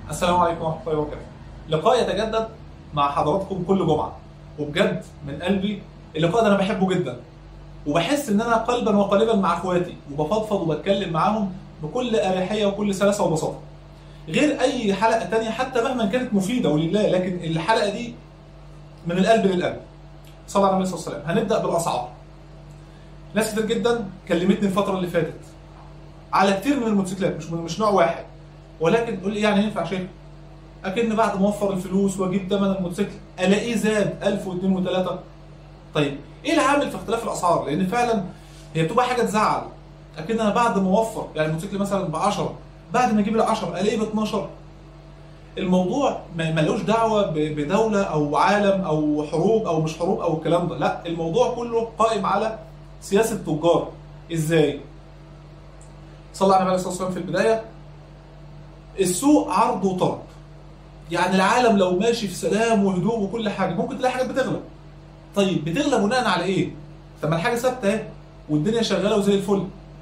السلام عليكم ورحمه الله وبركاته. لقاء يتجدد مع حضراتكم كل جمعه وبجد من قلبي اللقاء ده انا بحبه جدا وبحس ان انا قلبا وقالبا مع اخواتي وبفضفض وبتكلم معاهم بكل اريحيه وكل سلاسه وبساطه. غير اي حلقه تانية حتى مهما كانت مفيده ولله لكن الحلقه دي من القلب للقلب. صلى الله عليه وسلم هنبدا بالاسعار. ناس كتير جدا كلمتني الفتره اللي فاتت على كتير من الموتوسيكلات مش مش نوع واحد ولكن تقول لي يعني ينفع شيء اكن بعد ما اوفر الفلوس واجيب ثمن الموتوسيكل الاقيه زاد 1000 و2 و3 طيب ايه العامل في اختلاف الاسعار لان فعلا هي بتبقى حاجه تزعل اكن انا بعد ما اوفر يعني الموتوسيكل مثلا ب 10 بعد ما اجيب ال 10 الاقيه ب 12 الموضوع ما ملوش دعوه ب- بدوله او عالم او حروب او مش حروب او الكلام ده لا الموضوع كله قائم على سياسه تجار ازاي صلى على النبي عليه الصلاه والسلام في البدايه السوق عرض وطلب يعني العالم لو ماشي في سلام وهدوء وكل حاجه ممكن تلاقي حاجات بتغلى طيب بتغلى بناء على ايه طب ما الحاجه ثابته اهي والدنيا شغاله وزي الفل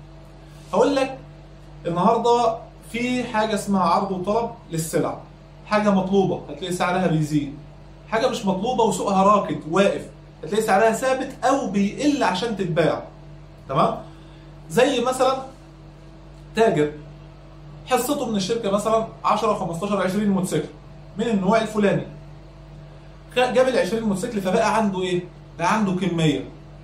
هقول لك النهارده في حاجه اسمها عرض وطلب للسلع حاجه مطلوبه هتلاقي سعرها بيزيد حاجه مش مطلوبه وسوقها راكد واقف هتلاقي سعرها ثابت او بيقل عشان تتباع تمام زي مثلا تاجر حصته من الشركه مثلا 10 15 20 موتوسيكل من النوع الفلاني خ- جاب ال 20 موتوسيكل فبقى عنده ايه؟ بقى عنده كميه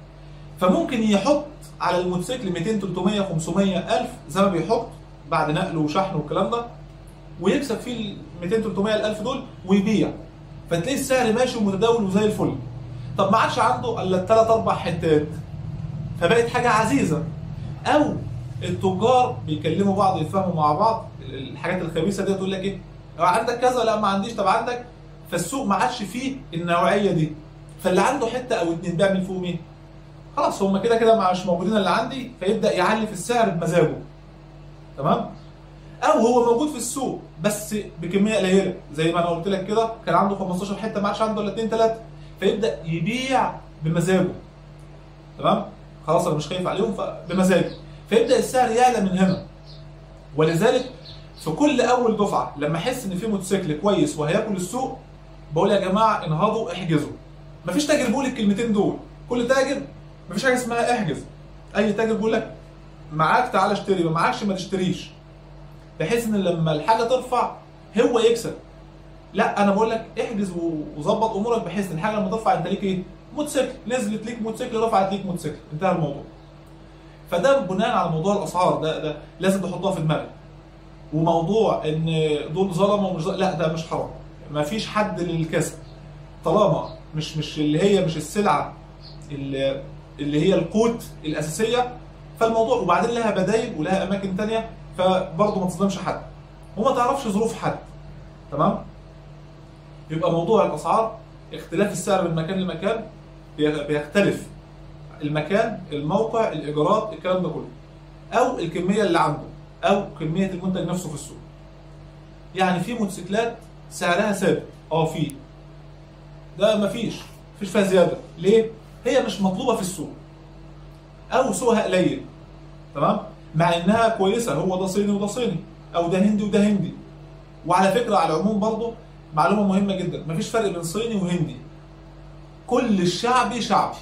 فممكن يحط على الموتوسيكل 200 300 500 1000 زي ما بيحط بعد نقل وشحن والكلام ده ويكسب فيه ال 200 300 ال 1000 دول ويبيع فتلاقي السعر ماشي ومتداول وزي الفل طب ما عادش عنده الا ثلاث اربع حتات فبقت حاجه عزيزه او التجار بيكلموا بعض يتفاهموا مع بعض الحاجات الخبيثه دي تقول لك ايه لو عندك كذا لا ما عنديش طب عندك فالسوق ما عادش فيه النوعيه دي فاللي عنده حته او اتنين بيعمل فيهم ايه خلاص هم كده كده مش موجودين اللي عندي فيبدا يعلي في السعر بمزاجه تمام او هو موجود في السوق بس بكميه قليله زي ما انا قلت لك كده كان عنده 15 حته ما عادش عنده الا 2 3 فيبدا يبيع بمزاجه تمام خلاص انا مش خايف عليهم فبمزاجي فيبدا السعر يعلى من هنا ولذلك في كل اول دفعه لما احس ان في موتوسيكل كويس وهياكل السوق بقول يا جماعه انهضوا احجزوا مفيش تاجر بيقول الكلمتين دول كل تاجر مفيش حاجه اسمها احجز اي تاجر بيقول لك معاك تعالى اشتري ما معاكش ما تشتريش بحيث ان لما الحاجه ترفع هو يكسب لا انا بقول لك احجز وظبط امورك بحيث ان الحاجه لما ترفع انت ليك ايه موتوسيكل نزلت ليك موتوسيكل رفعت ليك موتوسيكل انتهى الموضوع فده بناء على موضوع الاسعار ده ده لازم تحطها في دماغك وموضوع ان دول ظلمه ومش ظلمة لا ده مش حرام ما فيش حد للكسب طالما مش مش اللي هي مش السلعه اللي, اللي هي القوت الاساسيه فالموضوع وبعدين لها بدايل ولها اماكن تانية فبرضه ما تظلمش حد وما تعرفش ظروف حد تمام يبقى موضوع الاسعار اختلاف السعر من مكان لمكان بي- بيختلف المكان الموقع الايجارات الكلام ده كله او الكميه اللي عنده او كميه المنتج نفسه في السوق يعني في موتوسيكلات سعرها ثابت اه في ده مفيش مفيش فيها زياده ليه هي مش مطلوبه في السوق او سوقها قليل تمام مع انها كويسه هو ده صيني وده صيني او ده هندي وده هندي وعلى فكره على العموم برضه معلومه مهمه جدا مفيش فرق بين صيني وهندي كل الشعبي شعبي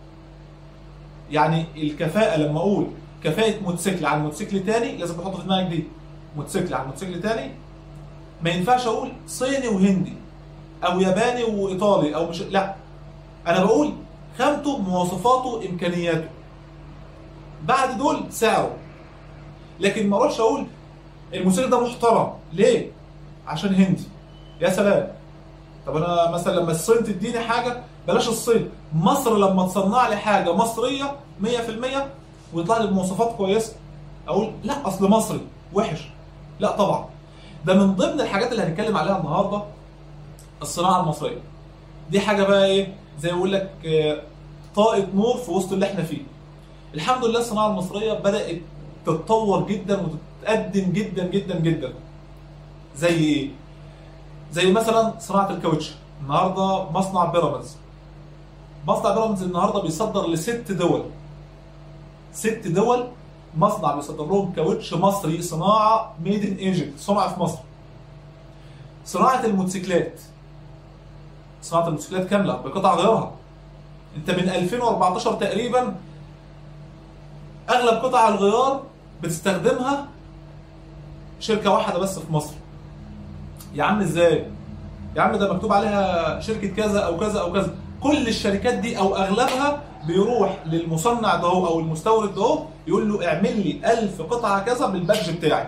يعني الكفاءه لما اقول كفاءه موتوسيكل عن موتوسيكل تاني لازم تحط في دماغك دي موتوسيكل عن موتوسيكل تاني ما ينفعش اقول صيني وهندي او ياباني وايطالي او مش لا انا بقول خامته مواصفاته امكانياته بعد دول سعره لكن ما اروحش اقول الموتوسيكل ده محترم ليه عشان هندي يا سلام طب انا مثلا لما الصين تديني حاجه بلاش الصين مصر لما تصنع لي حاجه مصريه 100% ويطلع لي بمواصفات كويسه اقول لا اصل مصري وحش لا طبعا ده من ضمن الحاجات اللي هنتكلم عليها النهارده الصناعه المصريه دي حاجه بقى ايه زي ما بقول لك آه، طاقه نور في وسط اللي احنا فيه الحمد لله الصناعه المصريه بدات تتطور جدا وتتقدم جدا جدا جدا زي ايه زي مثلا صناعه الكاوتش النهارده مصنع بيراميدز مصنع بيراميدز النهارده بيصدر لست دول ست دول مصنع بيصدر لهم كاوتش مصري صناعه ميد ان ايجيبت صنع في مصر صناعه الموتوسيكلات صناعه الموتوسيكلات كامله بقطع غيارها انت من 2014 تقريبا اغلب قطع الغيار بتستخدمها شركه واحده بس في مصر يا عم ازاي يا عم ده مكتوب عليها شركه كذا او كذا او كذا كل الشركات دي او اغلبها بيروح للمصنع ده او المستورد ده يقول له اعمل لي 1000 قطعه كذا بالبادج بتاعي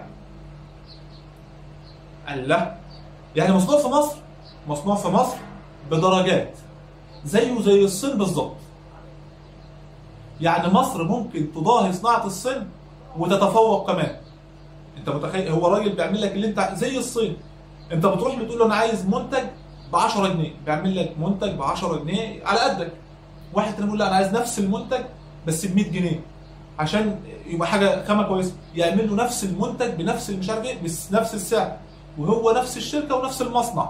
قال لا يعني مصنوع في مصر مصنوع في مصر بدرجات زيه زي الصين بالظبط يعني مصر ممكن تضاهي صناعه الصين وتتفوق كمان انت متخيل هو راجل بيعمل لك اللي انت زي الصين انت بتروح بتقول له انا عايز منتج ب 10 جنيه بيعمل لك منتج ب 10 جنيه على قدك واحد تاني يقول له انا عايز نفس المنتج بس ب 100 جنيه عشان يبقى حاجه خامه كويسه يعمل له نفس المنتج بنفس مش عارف ايه بنفس السعر وهو نفس الشركه ونفس المصنع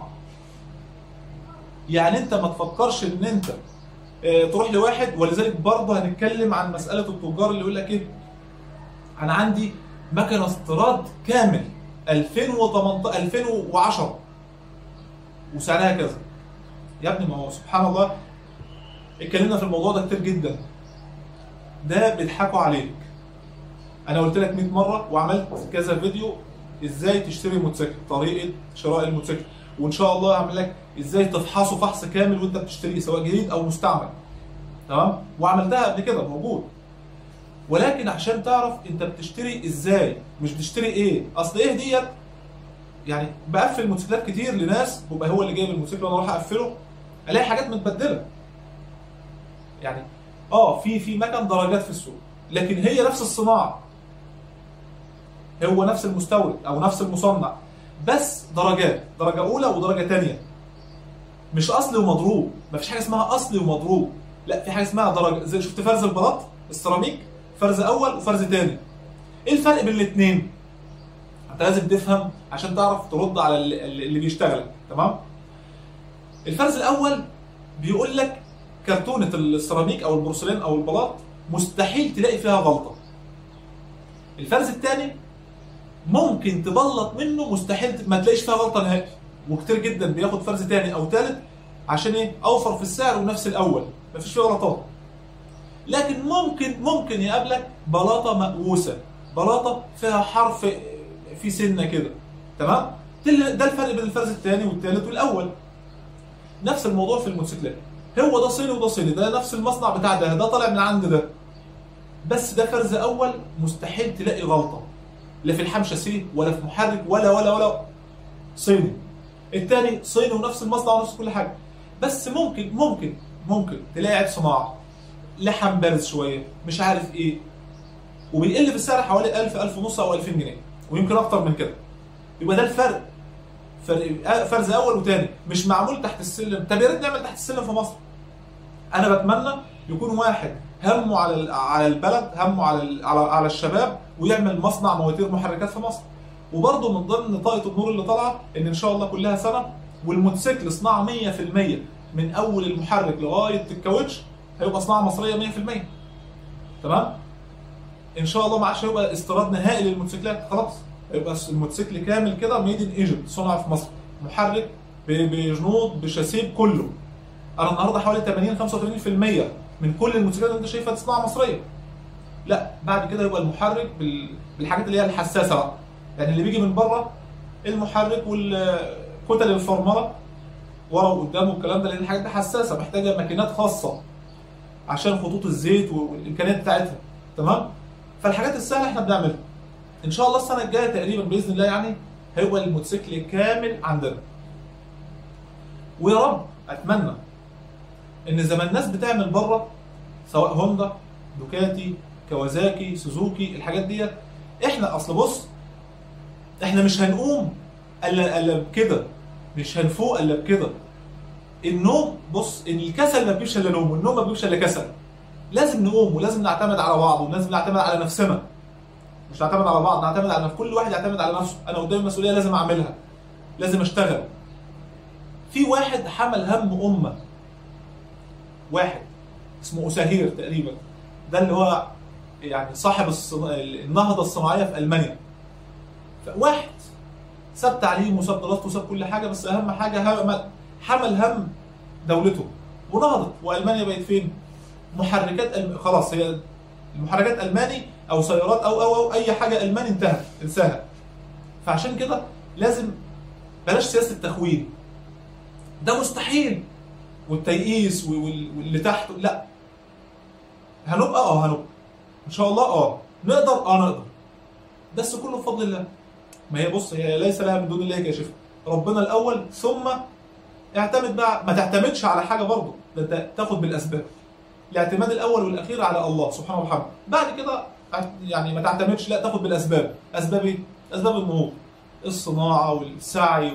يعني انت ما تفكرش ان انت اه تروح لواحد ولذلك برضه هنتكلم عن مساله التجار اللي يقول لك ايه انا عندي مكنه استيراد كامل 2018 2010 وسعرها كذا يا ابني ما هو سبحان الله اتكلمنا في الموضوع ده كتير جدا ده بيضحكوا عليك انا قلت لك 100 مره وعملت كذا فيديو ازاي تشتري موتوسيكل طريقه شراء الموتوسيكل وان شاء الله هعمل لك ازاي تفحصه فحص كامل وانت بتشتريه سواء جديد او مستعمل تمام وعملتها قبل كده موجود ولكن عشان تعرف انت بتشتري ازاي مش بتشتري ايه اصل ايه ديت يعني بقفل موتوسيكلات كتير لناس بيبقى هو اللي جايب الموتوسيكل وانا اروح اقفله الاقي حاجات متبدله يعني اه في في مكن درجات في السوق لكن هي نفس الصناعه هو نفس المستورد او نفس المصنع بس درجات درجه اولى ودرجه ثانيه مش اصلي ومضروب مفيش حاجه اسمها اصلي ومضروب لا في حاجه اسمها درجه زي شفت فرز البلاط السيراميك فرز اول وفرز ثاني ايه الفرق بين الاثنين انت لازم تفهم عشان تعرف ترد على اللي بيشتغل تمام الفرز الاول بيقول لك كرتونه السيراميك او البورسلين او البلاط مستحيل تلاقي فيها غلطه الفرز الثاني ممكن تبلط منه مستحيل ما تلاقيش فيها غلطه نهائي وكتير جدا بياخد فرز ثاني او ثالث عشان ايه اوفر في السعر ونفس الاول مفيش فيه غلطات لكن ممكن ممكن يقابلك بلاطه مقوسه بلاطه فيها حرف في سنه كده تمام ده الفرق بين الفرز الثاني والثالث والاول نفس الموضوع في الموتوسيكلات هو ده صيني وده صيني ده نفس المصنع بتاع ده ده طالع من عند ده بس ده فرز اول مستحيل تلاقي غلطه لا في الحام شاسيه ولا في محرك ولا ولا ولا صيني الثاني صيني ونفس المصنع ونفس كل حاجه بس ممكن ممكن ممكن تلاقي عيب صناعه لحم بارز شويه مش عارف ايه وبيقل في السعر حوالي 1000 1000 ونص او 2000 جنيه ويمكن اكتر من كده يبقى ده الفرق فرق فرز اول وثاني مش معمول تحت السلم طب يا ريت نعمل تحت السلم في مصر انا بتمنى يكون واحد همه على على البلد همه على على على الشباب ويعمل مصنع مواتير محركات في مصر وبرضه من ضمن طاقه النور اللي طالعه ان ان شاء الله كلها سنه والموتوسيكل صناعه 100% من اول المحرك لغايه الكاوتش هيبقى صناعه مصريه 100% تمام ان شاء الله ما عادش هيبقى استيراد نهائي للموتوسيكلات خلاص يبقى الموتوسيكل كامل كده ميد ان ايجيبت صنع في مصر محرك بجنود بشاسيه كله انا النهارده حوالي 80 85% من كل الموتوسيكلات اللي انت شايفها دي صناعه مصريه لا بعد كده يبقى المحرك بالحاجات اللي هي الحساسه بقى يعني اللي بيجي من بره المحرك والكتل الفرمله ورا وقدام والكلام ده لان الحاجات دي حساسه محتاجه ماكينات خاصه عشان خطوط الزيت والامكانيات بتاعتها تمام فالحاجات السهله احنا بنعملها ان شاء الله السنه الجايه تقريبا باذن الله يعني هيبقى الموتوسيكل كامل عندنا ويا رب اتمنى ان زي ما الناس بتعمل بره سواء هوندا دوكاتي كوازاكي سوزوكي الحاجات ديت احنا اصل بص احنا مش هنقوم الا الا بكده مش هنفوق الا بكده النوم بص ان الكسل ما بيجيبش الا نوم والنوم ما بيجيبش الا كسل لازم نقوم ولازم نعتمد على بعض ولازم نعتمد على نفسنا مش نعتمد على بعض نعتمد على كل واحد يعتمد على نفسه انا قدامي مسؤوليه لازم اعملها لازم اشتغل في واحد حمل هم امه واحد اسمه اساهير تقريبا ده اللي هو يعني صاحب الصنا... النهضه الصناعيه في المانيا واحد ساب تعليم وساب دراسته وساب كل حاجه بس اهم حاجه حمل حمل هم دولته ونهضت والمانيا بقت فين؟ محركات ألم... خلاص هي المحركات الماني او سيارات او او او اي حاجه الماني انتهت انساها فعشان كده لازم بلاش سياسه التخوين ده مستحيل والتيئيس وال- واللي تحت لا هنبقى اه هنبقى ان شاء الله اه نقدر اه نقدر بس كله بفضل الله ما هي بص هي ليس لها من دون الله كاشفه ربنا الاول ثم اعتمد بقى ما تعتمدش على حاجه برضه ده انت تاخد بالاسباب الاعتماد الاول والاخير على الله سبحانه وتعالى بعد كده يعني ما تعتمدش لا تاخد بالاسباب اسباب ايه اسباب النهوض الصناعه والسعي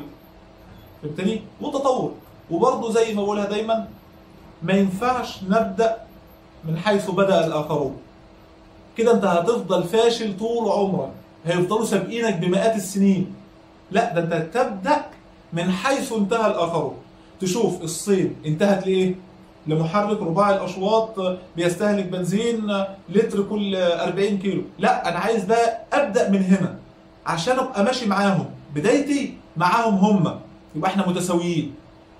فهمتني والتطور وبرضه زي ما بقولها دايما ما ينفعش نبدا من حيث بدا الاخرون كده انت هتفضل فاشل طول عمرك هيفضلوا سابقينك بمئات السنين لا ده انت تبدا من حيث انتهى الاخرون تشوف الصين انتهت لايه لمحرك رباعي الاشواط بيستهلك بنزين لتر كل 40 كيلو لا انا عايز بقى ابدا من هنا عشان ابقى ماشي معاهم بدايتي معاهم هم يبقى احنا متساويين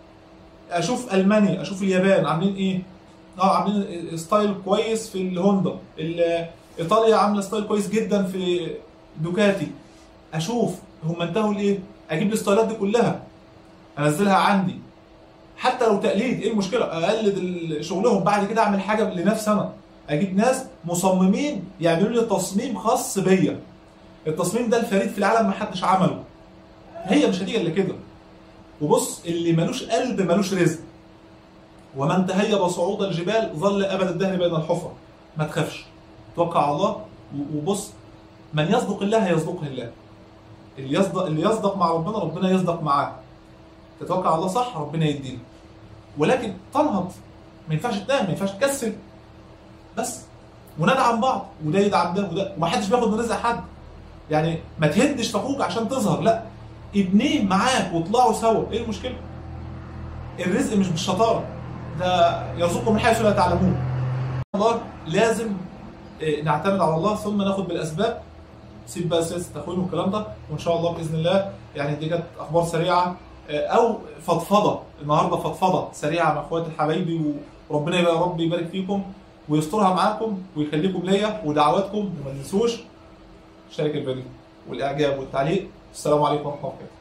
اشوف المانيا اشوف اليابان عاملين ايه اه عاملين ستايل كويس في الهوندا ال- ايطاليا عامله ستايل كويس جدا في دوكاتي اشوف هم انتهوا لايه اجيب الستايلات دي كلها انزلها عندي حتى لو تقليد ايه المشكله اقلد ال- شغلهم بعد كده اعمل حاجه لنفسي انا اجيب ناس مصممين يعملوا لي تصميم خاص بيا التصميم ده الفريد في العالم ما حدش عمله هي مش هتيجي الا كده وبص اللي ملوش قلب ملوش رزق ومن تهيب صعود الجبال ظل ابد الدهر بين الحفر ما تخافش توكل على الله و- وبص من يصدق الله يصدقه الله اللي يصدق اللي يصدق مع ربنا ربنا يصدق معاه تتوكل على الله صح ربنا يدينا ولكن تنهض ما ينفعش تنام ما ينفعش تكسل بس وندعم بعض وده يدعم ده وده ومحدش بياخد من رزق حد يعني ما تهدش في اخوك عشان تظهر لا ابنيه معاك واطلعوا سوا ايه المشكله الرزق مش بالشطاره ده يرزقكم من حيث لا تعلمون الله لازم إيه، نعتمد على الله ثم ناخد بالاسباب سيب بقى سياسه التخوين والكلام ده وان شاء الله باذن الله يعني دي كانت اخبار سريعه آه، او فضفضه النهارده فضفضه سريعه مع اخواتي حبايبي وربنا يبقى يا رب يبارك فيكم ويسترها معاكم ويخليكم ليا ودعواتكم وما تنسوش شارك الفيديو والاعجاب والتعليق السلام عليكم ورحمه الله وبركاته